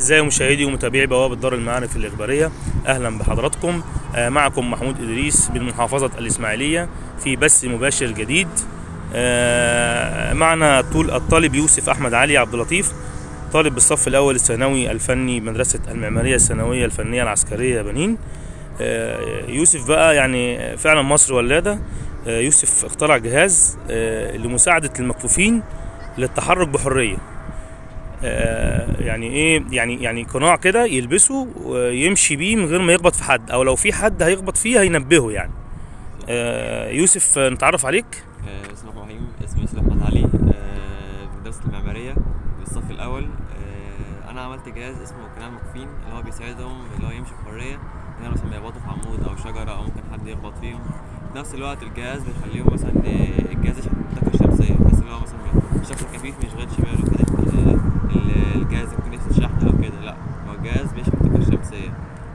أعزائي مشاهدي ومتابعي بوابة دار المعارف الإخبارية أهلا بحضراتكم آه، معكم محمود إدريس من محافظة الإسماعيلية في بث مباشر جديد آه، معنا طول الطالب يوسف أحمد علي عبد اللطيف طالب بالصف الأول الثانوي الفني مدرسة المعمارية الثانوية الفنية العسكرية بنين آه، يوسف بقى يعني فعلا مصر ولادة آه، يوسف اخترع جهاز آه، لمساعدة المكفوفين للتحرك بحرية آه، يعني ايه يعني يعني قناع كده يلبسه ويمشي بيه من غير ما يخبط في حد او لو في حد هيخبط فيه هينبهه يعني آه، يوسف آه، نتعرف عليك آه، بسم الله الرحمن الرحيم اسمي يوسف احمد علي آه، في مدرسه المعماريه بالصف الاول آه، انا عملت جهاز اسمه قناع المكفين اللي هو بيساعدهم اللي هو يمشي بحريه ان هم مثلا بيخبطوا في عمود او شجره او ممكن حد يخبط فيهم في نفس الوقت الجهاز بيخليهم مثلا آه، الجهاز يشحن الطاقه الشمسيه بحيث ان هو مثلا الشخص الكفيف ما يشغلش باله كده آه، ال- الجهاز يكون يفصل شحن او كده لا هو الجهاز بيشحن الطاقه الشمسيه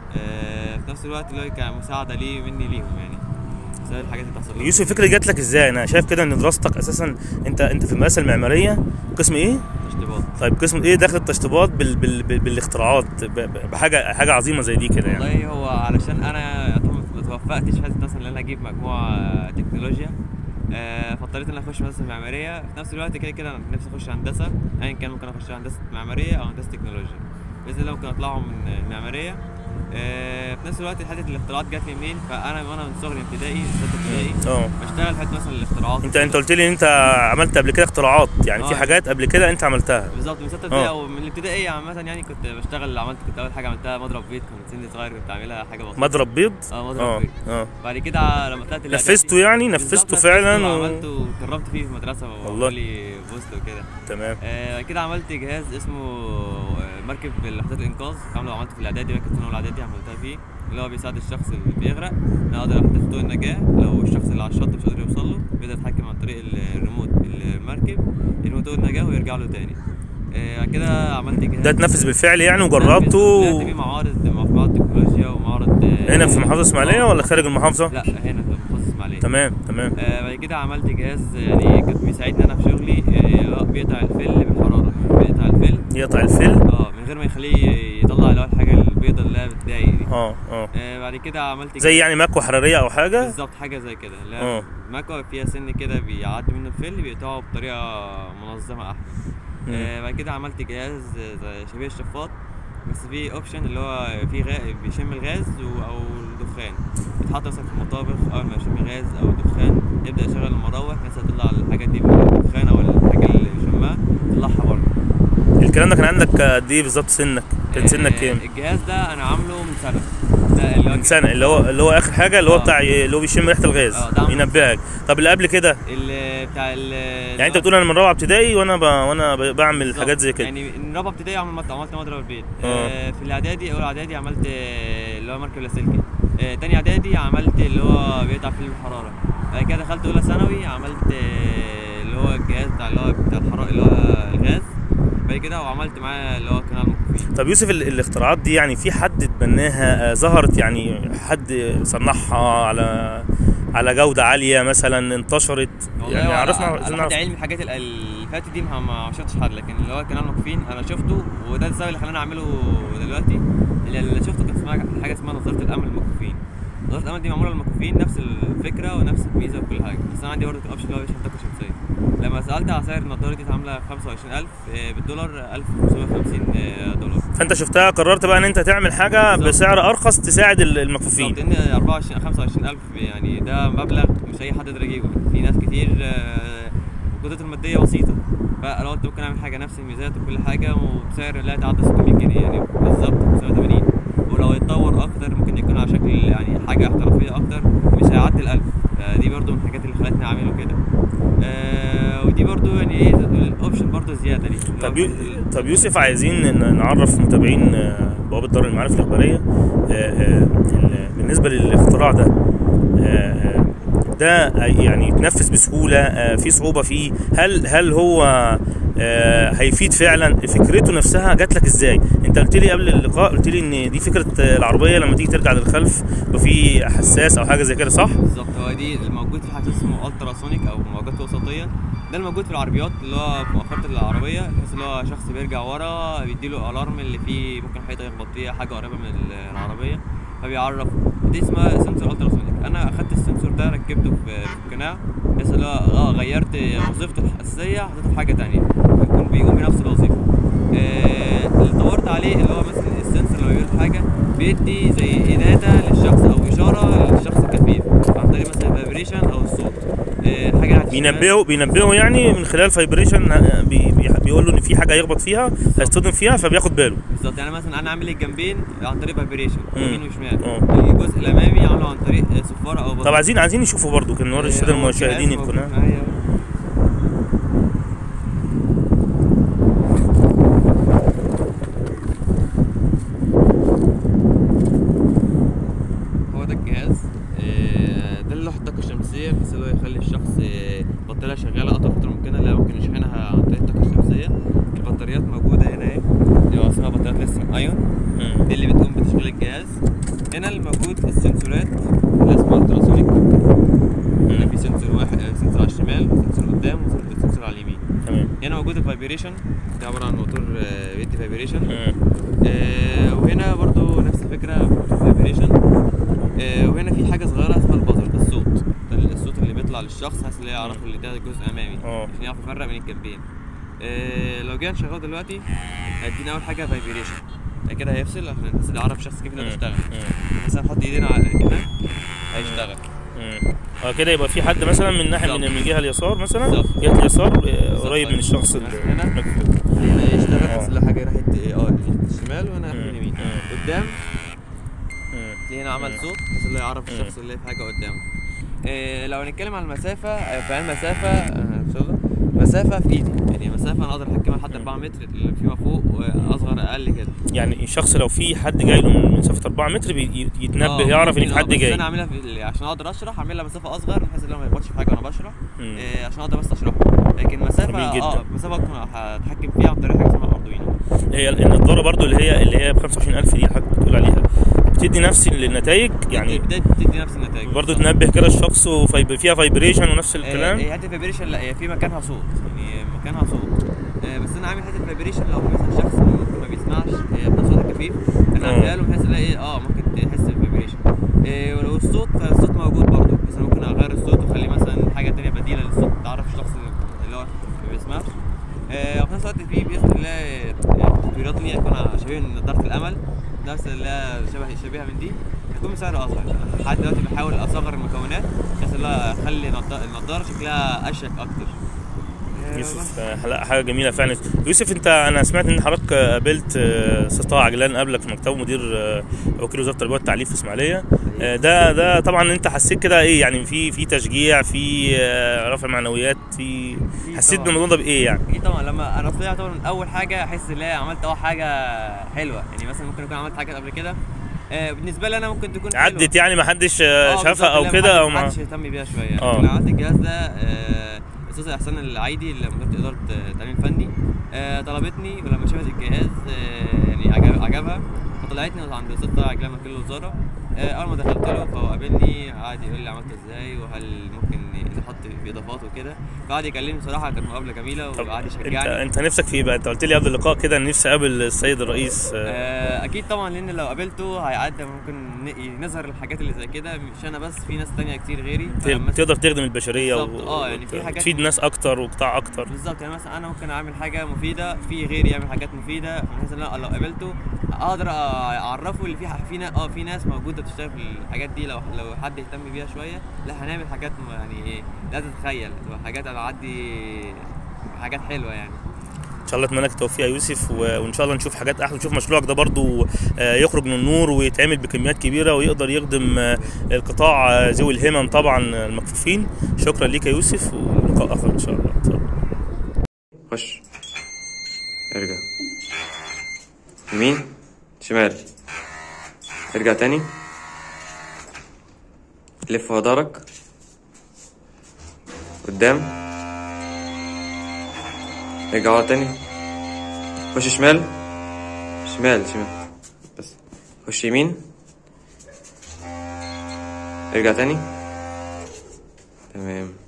آه، في نفس الوقت اللي هو كمساعده ليه مني ليهم يعني بسبب الحاجات اللي بتحصل لهم. يوسف الفكره جات لك ازاي انا شايف كده ان دراستك اساسا انت انت في المدرسه المعماريه قسم ايه اشتباط طيب قسم ايه داخل التشطيبات بال بال بال بالاختراعات ب- ب- بحاجه حاجه عظيمه زي دي كده يعني والله هو علشان انا يعتبر ما توفقتش في حته مثلا ان انا اجيب مجموعه تكنولوجيا آه، فاضطريت ان انا اخش مدرسه معماريه في نفس الوقت كده كده انا نفسي اخش هندسه ايا كان ممكن اخش هندسه معماريه او هندسه تكنولوجيا باذن الله ممكن اطلعهم من المعماريه آه، في نفس الوقت حته الاختراعات جات لي منين فانا وانا من صغري ابتدائي سته ابتدائي اه بشتغل في حته مثلا الاختراعات انت انت قلت لي ان انت عملت قبل كده اختراعات يعني في آه. حاجات قبل كده انت عملتها بالظبط من سته ابتدائي آه. او من الابتدائيه عامه يعني كنت بشتغل عملت كنت اول حاجه عملتها مضرب بيت كنت سني صغير كنت عاملها حاجه بسيطه مضرب بيض اه مضرب اه بيض اه بعد كده لما طلعت الإعدادي- نفذته يعني بالظبط نفذته فعلا و... وعملته وكرمت فيه في المدرسه والله. وعملوا لي بوست وكده تمام آه بعد كده عملت جهاز اسمه آه، مركب لوحدات الانقاذ عمله عملته في الاعدادي بقى كنت انا الاعدادي عملتها فيه اللي هو بيساعد الشخص اللي بيغرق ان انا اقدر احدد خطوط النجاه لو الشخص اللي على الشط مش قادر يوصل له بيقدر يتحكم عن طريق الريموت المركب يرمي طوق النجاه ويرجع له تاني آه بعد كده عملت جهاز ده اتنفذ بالفعل يعني طلعت وجربته في معارض معارض تكنولوجيا ومعرض آه، هنا في محافظه اسماعيليه ولا خارج المحافظه لا هنا في محافظه اسماعيليه تمام تمام آه بعد كده عملت جهاز يعني كان بيساعدني انا في شغلي آه اللي هو بيقطع الفل بالحراره بيقطع الفل يقطع الفل اه من غير ما يخليه يطلع اللي هو الحاجه البيضه اللي هي بتضايق دي اه اه آه بعد كده عملت زي يعني مكوى حراريه او حاجه بالظبط حاجه زي كده اللي آه. هي مكوى فيها سن كده بيعدي منه الفل بيقطعه بطريقه منظمه احسن مم. آه بعد كده عملت جهاز زي شبيه الشفاط بس فيه اوبشن اللي هو فيه غاز بيشم الغاز و- او الدخان بيتحط مثلا في المطابخ اول ما يشم غاز او دخان يبدا يشغل المراوح مثلا تطلع الحاجه دي من الدخان او الحاجه اللي شمها تطلعها بره الكلام ده كان عندك قد ايه بالظبط سنك كان سنك آه، كام الجهاز ده انا عامله من سنه ده اللي هو من سنه اللي هو اللي هو اخر حاجه اللي هو آه. بتاع اللي هو بيشم ريحه الغاز آه، ده عامل- ينبهك طب اللي قبل كده اللي بتاع ال يعني انت بتقول انا من رابعه ابتدائي وانا ب... وانا ب... بعمل بالظبط. حاجات زي كده يعني من رابعه ابتدائي عملت عملت مضرب البيت آه. آه في الاعدادي اول اعدادي عملت آه، اللي هو مركب لاسلكي آه تاني اعدادي عملت اللي هو بيقطع فيه الحراره بعد كده دخلت اولى ثانوي عملت آه، اللي هو الجهاز بتاع اللي هو بتاع الحراره اللي هو الغاز بعد كده وعملت معاه اللي هو قناع المكفين طب يوسف ال... الاختراعات دي يعني في حد اتبناها آه، ظهرت يعني حد صنعها على على جوده عاليه مثلا انتشرت يعني هو عرفنا على عايزين حد نعرف علمي الحاجات ال- اللي فاتت دي ما ما شفتش حد لكن اللي هو قناع المكفين انا شفته وده السبب اللي خلاني اعمله دلوقتي اللي اللي شفته كان اسمها حاجه اسمها نظاره الامل للمكفين نظاره الامل دي معموله للمكفين نفس الفكره ونفس الميزه وكل حاجه بس انا عندي برضه الاوبشن اللي هو بيشحن طاقه شمسيه لما سالت على سعر النضاره دي عامله 25000 آه، بالدولار 1550 آه، دولار فانت شفتها قررت بقى ان انت تعمل حاجه بالظبط. بسعر ارخص تساعد ال- المكفوفين بالظبط ان 24 25000 يعني ده مبلغ مش اي حد يقدر يجيبه في ناس كتير آه، قدرته الماديه بسيطه فلو قلت ممكن اعمل حاجه نفس الميزات وكل حاجه وبسعر لا يتعدى 600 جنيه يعني بالظبط 580 ولو يتطور اكتر ممكن يكون على شكل يعني حاجه احترافيه اكتر مش هيعدي ال1000 فدي برضو من الحاجات اللي خلتني اعمله كده آه ودي برضو يعني ايه الاوبشن برضو زياده ليه طب يو... طب يوسف عايزين ن- نعرف متابعين آه، بوابه دار المعارف الاخباريه آه، آه، ال- بالنسبه للاختراع ده آه، آه، ده يعني يتنفذ بسهوله آه، في صعوبه فيه هل هل هو آه، هيفيد فعلا فكرته نفسها جات لك ازاي انت قلت لي قبل اللقاء قلت لي ان دي فكره آه، العربيه لما تيجي ترجع للخلف وفي حساس او حاجه زي كده صح بالظبط هو دي الموجود في حاجه اسمه الترا سونيك او موجات وسطيه ده الموجود في العربيات اللي هو في مؤخره العربيه بحيث اللي هو شخص بيرجع ورا بيديله الارم اللي فيه ممكن حيطه يخبط فيها حاجه قريبه من ال- العربيه فبيعرف دي اسمها سنسور الترا سونيك انا اخدت السنسور ده ركبته في في القناع بحيث اللي هو اه غيرت وظيفته الاساسيه حطيته في حاجه تانية يكون بيقوم بنفس الوظيفه آه، اللي طورت عليه اللي هو مثلا السنسور لما بيقول حاجه بيدي زي اناده للشخص او اشاره للشخص الكفيف عن طريق مثلا الفايبريشن او الصوت آه، حاجه ناحية الشمال. بينبهه بينبهه يعني من خلال فايبريشن بي بي بيقول له ان في حاجه هيخبط فيها هيصطدم فيها فبياخد باله بالظبط يعني مثلا انا عامل الجنبين عن طريق فايبريشن مم. يمين وشمال اه. الجزء الامامي عامله عن طريق آه، صفاره او بطن طب عايزين عايزين نشوفه برضو كان نوري الساده المشاهدين القناه هو ده الجهاز آه، ده اللي له الطاقه الشمسيه بحيث اللي هو يخلي الشخص آه، البطاريه شغاله اطول فتره ممكنه لا ممكن يشحنها عن طريق الطاقه الشمسيه البطاريات موجوده هنا اهي اللي هو اسمها بطاريات ليثيوم ايون مم. دي اللي بتقوم بتشغيل الجهاز هنا الموجود السنسورات اللي اسمها التراسونيك هنا في سنسور واحد آه، سنسور على الشمال وسنسور قدام وسنسور على اليمين تمام هنا موجود الفايبريشن ده عباره عن موتور آه، بيدي فايبريشن مم. آه، وهنا برضو نفس الفكره موتور فايبريشن آه، وهنا في حاجه صغيره اسمها البازر ده الصوت ده الصوت اللي بيطلع للشخص حاسس ان هي يعرف اللي ده جزء امامي اه. عشان يعرف يفرق بين الجنبين آه، لو جينا نشغله دلوقتي هيدينا اول حاجه فايبريشن بعد كده هيفصل عشان الناس اللي يعرف الشخص كيف انه مم. بيشتغل مم. مثلا نحط ايدينا على كده هيشتغل مم. اه كده يبقى في حد مثلا من ناحيه من بالظبط. من الجهه اليسار مثلا بالظبط. جهه اليسار آه، بالظبط. قريب من الشخص اللي هنا. مكفوف. هنا يشتغل اه. بس اللي حاجه ناحيه اه ناحية الشمال وانا ناحيه مم. اليمين مم. قدام مم. تلاقي هنا عمل مم. صوت بحيث اللي يعرف مم. الشخص اللي في حاجه قدامه إيه لو هنتكلم عن المسافه آه، فعلا المسافه آه، ان شاء الله مسافه في ايدي يعني مسافه انا اقدر احكمها لحد 4 متر اللي فيما فوق واصغر اقل كده يعني الشخص لو في حد جاي له من مسافه 4 متر بي- يتنبه آه، يعرف ان ممكن، في آه، حد بس جاي انا اعملها في عشان اقدر اشرح اعملها مسافه اصغر بحيث ان هو ما يخبطش في حاجه وانا بشرح مم. إيه عشان اقدر بس اشرحه لكن مسافه جميل جدا. اه مسافه اكون هتحكم فيها عن طريق حاجه اسمها اردوينو هي النضاره برضو اللي هي اللي هي ب 25000 دي حضرتك بتقول عليها بتدي نفس النتائج يعني بتدي بتدي نفس النتائج برضو تنبه كده الشخص وفيب- فيها فايبريشن ونفس الكلام هي حته فايبريشن لا هي في مكانها صوت يعني مكانها صوت آه، بس انا عامل حته فايبريشن لو مثلا شخص ممكن ما بيسمعش آه، بتاع صوت خفيف انا اه. عاملها له بحيث الاقي ايه اه ممكن تحس بالفايبريشن آه، ولو الصوت فالصوت موجود برضه بس انا ممكن اغير الصوت واخليه مثلا حاجه تانية بديله للصوت تعرف الشخص اللي- اللي هو ما بيسمعش آه، وفي نفس الوقت في باذن الله آه، تطويرات ليها تكون شبيه نضاره الامل نفس اللي هي شبه شبيهه من دي هتكون بسعر اصغر لحد دلوقتي بحاول اصغر المكونات بحيث اللي هو اخلي النض- النضاره شكلها اشيك اكتر آه، يوسف آه، لا حاجه جميله فعلا يوسف انت انا سمعت ان حضرتك آه، قابلت آه، استاذ طه عجلان قبلك في مكتبه مدير آه، وكيل وزاره التربيه والتعليم في اسماعيليه آه، ده ده طبعا انت حسيت كده ايه يعني في في تشجيع في آه، رفع معنويات في في حسيت طبعاً. بالموضوع ده بايه يعني اكيد طبعا لما انا طلعت طبعا من اول حاجه احس ان هي عملت اول حاجه حلوه يعني مثلا ممكن اكون عملت حاجه قبل كده آه، بالنسبه لي انا ممكن تكون حلوة. عدت يعني ما حدش آه، آه، شافها بالظبط، او لا، كده او محدش- ما محدش يهتم بيها شويه آه. لما عملت الجهاز ده آه، الاستاذ احسان العيدي اللي مدير اداره آه، التعليم الفني آه، طلبتني ولما شافت الجهاز آه، يعني عجب عجبها فطلعتني عند الاستاذ طه عجلان وكيل الوزاره آه، اول ما دخلت له فهو قابلني قعد يقول لي عملت ازاي وهل ممكن نحط في اضافات وكده فقعد يكلمني صراحه كانت مقابله جميله طب وقعد انت يشجعني انت نفسك في ايه بقى انت قلت لي قبل اللقاء كده ان نفسي اقابل السيد الرئيس آه، آه، اكيد طبعا لان لو قابلته هيعدي ممكن ن- نظهر الحاجات اللي زي كده مش انا بس في ناس تانية كتير غيري فلما- تقدر تخدم البشريه بالظبط، اه، يعني في حاجات- تفيد ناس اكتر وقطاع اكتر بالظبط يعني مثلا انا ممكن اعمل حاجه مفيده في غيري يعمل حاجات مفيده بحيث ان أنا لو قابلته اقدر اعرفه اللي في ح- في نا- اه في ناس موجوده بتشتغل في الحاجات دي لو لو حد يهتم بيها شويه لا هنعمل حاجات م- يعني ايه لا تتخيل تبقى حاجات هتعدي حاجات حلوه يعني ان شاء الله اتمنى لك التوفيق يا يوسف و- وان شاء الله نشوف حاجات احلى نشوف مشروعك ده برضو آه، يخرج من النور ويتعمل بكميات كبيره ويقدر يخدم آه، القطاع آه، ذوي الهمم طبعا آه، المكفوفين شكرا ليك يا يوسف ولقاء اخر ان شاء الله اتفضل. خش ارجع يمين شمال ارجع تاني لف ظهرك قدام ارجع ورا تاني خش شمال شمال شمال بس خش يمين ارجع تاني تمام